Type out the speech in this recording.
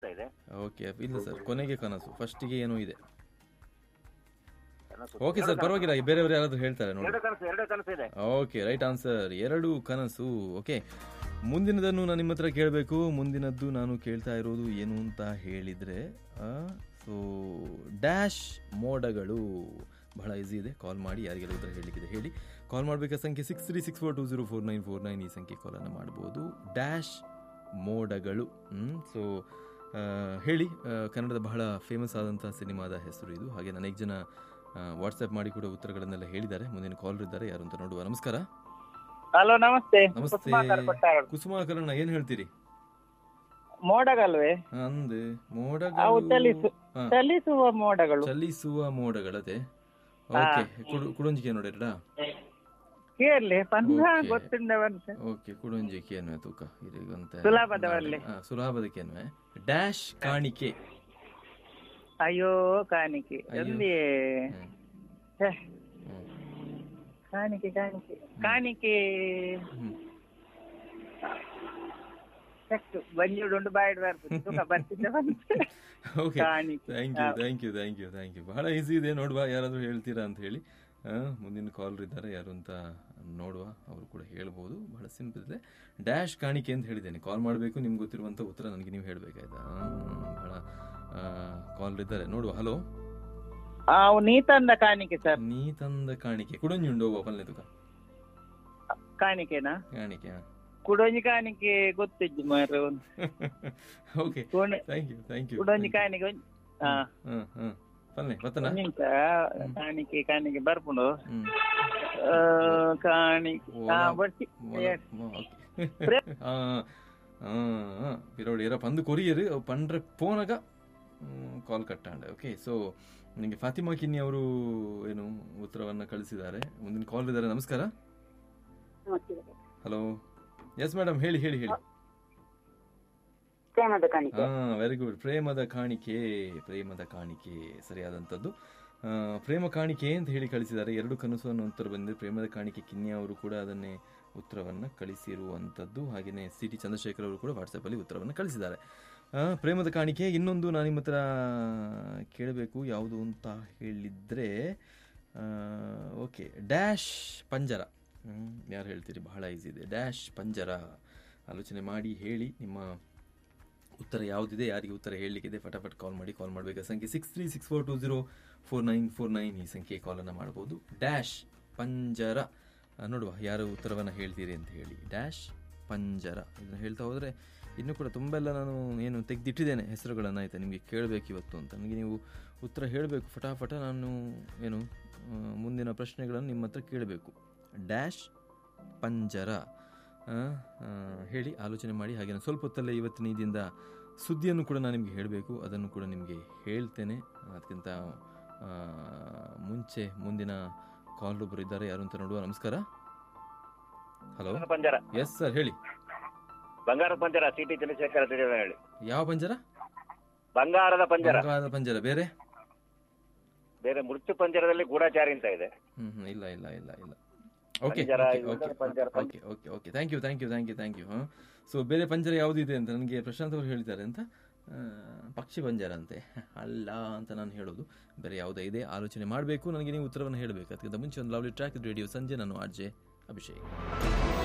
ಕಾಣಿಸ್ತಾ ಇದೆ ಓಕೆ ಇಲ್ಲ ಸರ್ ಕೊನೆಗೆ ಕನಸು ಫಸ್ಟಿಗೆ ಏನೋ ಇದೆ ಕನಸು ಓಕೆ ಸರ್ ಪರವಾಗಿಲ್ಲ ಬೇರೆಯವರು ಯಾರಾದ್ರೂ ಹೇಳ್ತಾರೆ ನೋಡಿ ಎರಡು ಕನಸು ಎರಡೇ ಕನಸು ಇದೆ ಓಕೆ ರೈಟ್ ಆನ್ಸರ್ ಎರಡು ಕನಸು ಓಕೆ ಮುಂದಿನದನ್ನು ನಾನು ನಿಮ್ಮ ಹತ್ರ ಕೇಳಬೇಕು ಮುಂದಿನದ್ದು ನಾನು ಕೇಳ್ತಾ ಇರೋದು ಏನು ಅಂತ ಹೇಳಿದರೆ ಸೊ ಡ್ಯಾಶ್ ಮೋಡಗಳು ಬಹಳ ಈಸಿ ಇದೆ ಕಾಲ್ ಮಾಡಿ ಯಾರಿಗೆಲ್ಲ ಉತ್ತರ ಹೇಳಲಿಕ್ಕಿದೆ ಹೇಳಿ ಕಾಲ್ ಮಾಡಬೇಕಾದ ಸಂಖ್ಯೆ six three six four two zero four nine four nine ಈ ಸಂಖ್ಯೆ ಕಾಲನ್ನು ಮಾಡ್ಬೋದು ಡ್ಯಾಶ್ ಮೋಡಗಳು ಸೊ ಹೇಳಿ ಆ, ಕನ್ನಡದ ಬಹಳ ಫೇಮಸ್ ಆದಂಥ ಸಿನಿಮಾದ ಹೆಸರು ಇದು ಹಾಗೆ ಅನೇಕ ಜನ ವಾಟ್ಸಪ್ ಮಾಡಿ ಕೂಡ ಉತ್ತರಗಳನ್ನೆಲ್ಲ ಹೇಳಿದ್ದಾರೆ ಮುಂದಿನ ಕಾಲ್ ಇದ್ದಾರೆ ಯಾರು ಅಂತ ನೋಡುವ ನಮಸ್ಕಾರ ಹಲೋ ನಮಸ್ತೆ ನಮಸ್ತೆ ಕುಸುಮಾಕರ್ ಕೊಟ್ಟಾರ ಕುಸುಮಾಕರಣ ಏನ್ ಹೇಳ್ತೀರಿ ಮೋಡಗಲ್ವೇ ಅಂದೆ ಅವು ಮೋಡಗಳು ಚಲಿಸು ಹಾ, ಚಲಿಸುವ ಮೋಡಗಳು ಚಲಿಸುವ ಮೋಡಗಳತೆ ಓಕೆ ಕುಡೊಂಜಿಕೆ ನೋಡಿರಡಾ ಕೇರ್ಲಿ ಪಂದ Okay. ಗೊತ್ತಿಂದವಂತೆ ಓಕೆ ಕುಡೊಂಜಿಕೆ ಅನ್ನುವೆ ತೂಕ ಇರಿಗಂತೆ ಸುಲಭದವಲ್ಲಿ. ಹಾ, ಸುಲಭದಕ್ಕೆ ಅನ್ನುವೆ ಡ್ಯಾಶ್ ಕಾಣಿಕೆ ಅಯ್ಯೋ ಕಾಣಿಕೆ ಅಯ್ಯೋ. ಒಂದೇ ಹ್ಮ್, ಛೆ, ಹ್ಮ್, ಕಾಣಿಕೆ ಕಾಣಿಕೆ ಕಾಣಿಕೆ ಹ್ಮ್. ಚೆಕ್ಕು ಬಂಜುಡುಂಡು ಬಾಯಿಡ್ ಬರ್ತದೆ ಸುಖ ಬರ್ತಿದ್ದೆ ಬಂತು ಓಕೆ ಕಾಣಿಕೆ thank you thank you thank you thank you ಬಹಳ ಈಸಿ ಇದೆ ನೋಡುವ ಯಾರಾದರೂ ಹೇಳ್ತೀರಾ ಅಂತ ಹೇಳಿ ಆ, ಮುಂದಿನ ಕಾಲ್ ಇದ್ದಾರೆ ಯಾರು ಅಂತ ನೋಡುವ ಅವರು ಕೂಡ ಹೇಳ್ಬೋದು ಬಹಳ ಸಿಂಪಲ್ ಇದೆ ಡ್ಯಾಶ್ ಕಾಣಿಕೆ ಅಂತ ಹೇಳಿದ್ದೇನೆ ಕಾಲ್ ಮಾಡಬೇಕು ನಿಮ್ಗೆ ಗೊತ್ತಿರುವಂಥ ಉತ್ತರ ನನಗೆ ನೀವು ಹೇಳಬೇಕಾಯ್ತಾ ಬಹಳ ಕಾಲ್ ಇದ್ದಾರೆ ನೋಡುವ ಹಲೋ ಅವು ನೀ ತಂದ ಕಾಣಿಕೆ ಸರ್ ನೀ ತಂದ ಕಾಣಿಕೆ ಕುಡಂಜಿ ಉಂಡು ಪಲ್ಲೆ ತುಕ ಕಾಣಿಕೆನಾ ಕಾಣಿಕೆ ಕುಡೊಂಜಿ ಕಾಣಿಕೆ ಗೊತ್ತಿದ್ದು ಮಾರು ಓಕೆ ಕುಣ- ಥ್ಯಾಂಕ್ ಯು ಥ್ಯಾಂಕ್ ಯು ಕುಡೊಂಜಿ ಕಾಣಿಕೆ ಒಂದ್- ಹಾ ಹಾಂ ಹಾಂ ಪಲ್ಲೆ ಬತ್ತನಾ ಒಂದ್ ನಿಮಿಷ ಕಾಣಿಕೆ ಕಾಣಿಕೆ ಬರ್ಪುಂಡು ಹ್ಞೂ ಆ, ಕಾಣಿಕೆ ಹಾ ಬರ್ತಿ Yes. పిరోడు ఏరా పందు కొరియర్ పండ్ర పోనಗ ಕಾಲ್ ಕಟ್ಟಾಂಡೆ ಓಕೆ ಸೊ ನಿಮಗೆ ಫಾತಿಮಾ ಕಿನ್ನಿ ಅವರು ಏನು ಉತ್ತರವನ್ನ ಕಳಿಸಿದ್ದಾರೆ ಮುಂದಿನ ಕಾಲ್ ಇದ್ದಾರೆ ನಮಸ್ಕಾರ ಹಲೋ ಎಸ್ ಮೇಡಮ್ ಹೇಳಿ ಹೇಳಿ ಹೇಳಿ ಪ್ರೇಮದ ಕಾಣಿಕೆ ಹಾ ವೆರಿ ಗುಡ್ ಪ್ರೇಮದ ಕಾಣಿಕೆ ಪ್ರೇಮದ ಕಾಣಿಕೆ ಸರಿಯಾದಂಥದ್ದು ಆ, ಪ್ರೇಮ ಕಾಣಿಕೆ ಅಂತ ಹೇಳಿ ಕಳಿಸಿದ್ದಾರೆ ಎರಡು ಕನಸು ಅನ್ನೋ ಉತ್ತರ ಬಂದಿದೆ ಪ್ರೇಮದ ಕಾಣಿಕೆ ಕಿನ್ನಿ ಅವರು ಕೂಡ ಅದನ್ನೇ ಉತ್ತರವನ್ನ ಕಳಿಸಿರುವಂಥದ್ದು ಹಾಗೆಯೇ ಸಿ ಟಿ ಚಂದ್ರಶೇಖರ್ ಅವರು ಕೂಡ ವಾಟ್ಸಪ್ಪಲ್ಲಿ ಉತ್ತರವನ್ನು ಕಳಿಸಿದ್ದಾರೆ ಆ, ಪ್ರೇಮದ ಕಾಣಿಕೆ ಇನ್ನೊಂದು ನಾನು ನಿಮ್ಮ ಹತ್ರ ಕೇಳಬೇಕು ಯಾವುದು ಅಂತ ಹೇಳಿದ್ರೆ ಓಕೆ ಡ್ಯಾಶ್ ಪಂಜರ ಹ್ಮ್, ಯಾರು ಹೇಳ್ತೀರಿ ಬಹಳ ಈಸಿ ಇದೆ ಡ್ಯಾಶ್ ಪಂಜರ ಆಲೋಚನೆ ಮಾಡಿ ಹೇಳಿ ನಿಮ್ಮ ಉತ್ತರ ಯಾವುದಿದೆ ಯಾರಿಗೆ ಉತ್ತರ ಹೇಳಲಿಕ್ಕಿದೆ ಫಟಾಫಟ್ ಕಾಲ್ ಮಾಡಿ ಕಾಲ್ ಮಾಡಬೇಕಾದ ಸಂಖ್ಯೆ six three six four two zero four nine four nine ಈ ಸಂಖ್ಯೆ ಕಾಲನ್ನು ಮಾಡ್ಬೋದು ಡ್ಯಾಶ್ ಪಂಜರ ಆ, ನೋಡುವ ಯಾರು ಉತ್ತರವನ್ನು ಹೇಳ್ತೀರಿ ಅಂತ ಹೇಳಿ ಡ್ಯಾಶ್ ಪಂಜರ ಇದನ್ನು ಹೇಳ್ತಾ ಹೋದರೆ ಇನ್ನೂ ಕೂಡ ತುಂಬ ಎಲ್ಲ ನಾನು ಏನು ತೆಗೆದಿಟ್ಟಿದ್ದೇನೆ ಹೆಸರುಗಳನ್ನು ಆಯಿತಾ ನಿಮಗೆ ಕೇಳಬೇಕು ಇವತ್ತು ಅಂತ ನನಗೆ ನೀವು ಉತ್ತರ ಹೇಳಬೇಕು ಫಟಾಫಟ ನಾನು ಏನು ಆ, ಮುಂದಿನ ಪ್ರಶ್ನೆಗಳನ್ನು ನಿಮ್ಮ ಹತ್ರ ಕೇಳಬೇಕು ಡ್ಯಾಶ್ ಪಂಜರ ಆ, ಆ, ಹೇಳಿ ಆಲೋಚನೆ ಮಾಡಿ ಹಾಗೆ ನಾನು ಸ್ವಲ್ಪ ಹೊತ್ತಲ್ಲೇ ಇವತ್ತಿನ ಇದರಿಂದ ಸುದ್ದಿಯನ್ನು ಕೂಡ ನಾನು ನಿಮಗೆ ಹೇಳಬೇಕು ಅದನ್ನು ಕೂಡ ನಿಮಗೆ ಹೇಳ್ತೇನೆ ಅದಕ್ಕಿಂತ ಆ, ಮುಂಚೆ ಮುಂದಿನ ಕಾಲ್ ಒಬ್ಬರು ಇದ್ದಾರೆ ಯಾರು ಅಂತ ನೋಡುವ ನಮಸ್ಕಾರ ಹಲೋ ಪಂಜರ ಎಸ್ ಸರ್ ಹೇಳಿ ಬಂಗಾರದ ಪಂಜರ ಸಿಟಿ ಚಂದ್ರಶೇಖರ ಅಂತ ಹೇಳಿ ಯಾವ ಪಂಜರ ಬಂಗಾರದ ಪಂಜರ ಬಂಗಾರದ ಪಂಜರ ಬೇರೆ ಬೇರೆ ಮೃತ್ಯು ಪಂಜರದಲ್ಲಿ ಗೂಢಚಾರಿ ಅಂತ ಇದೆ ಹ್ಮ್ ಹ್ಮ್, ಇಲ್ಲ ಇಲ್ಲ ಇಲ್ಲ ಇಲ್ಲ ಓಕೆ ಪಂಜರ, ಓಕೆ ಇವೆಲ್ಲ ಓಕೆ ಪಂಜರ, okay okay okay thank you thank you thank you thank you ಹಾಂ ಸೊ ಬೇರೆ ಪಂಜರ ಯಾವುದಿದೆ ಅಂತ ನನಗೆ ಪ್ರಶಾಂತ್ ಅವರು ಹೇಳಿದ್ದಾರೆ ಅಂತ ಆ, ಪಕ್ಷಿ ಪಂಜರ ಅಂತೆ ಅಲ್ಲ ಅಂತ ನಾನು ಹೇಳೋದು ಬೇರೆ ಯಾವುದೇ ಇದೆ ಆಲೋಚನೆ ಮಾಡಬೇಕು ನನಗೆ ನೀವು ಉತ್ತರವನ್ನು ಹೇಳಬೇಕು ಅದಕ್ಕಿಂತ ಮುಂಚೆ ಒಂದು ಲವ್ಲಿ ಟ್ರ್ಯಾಕ್ ರೇಡಿಯೋ ಸಂಜೆ ನಾನು ಆರ್ ಜೆ ಅಭಿಷೇಕ್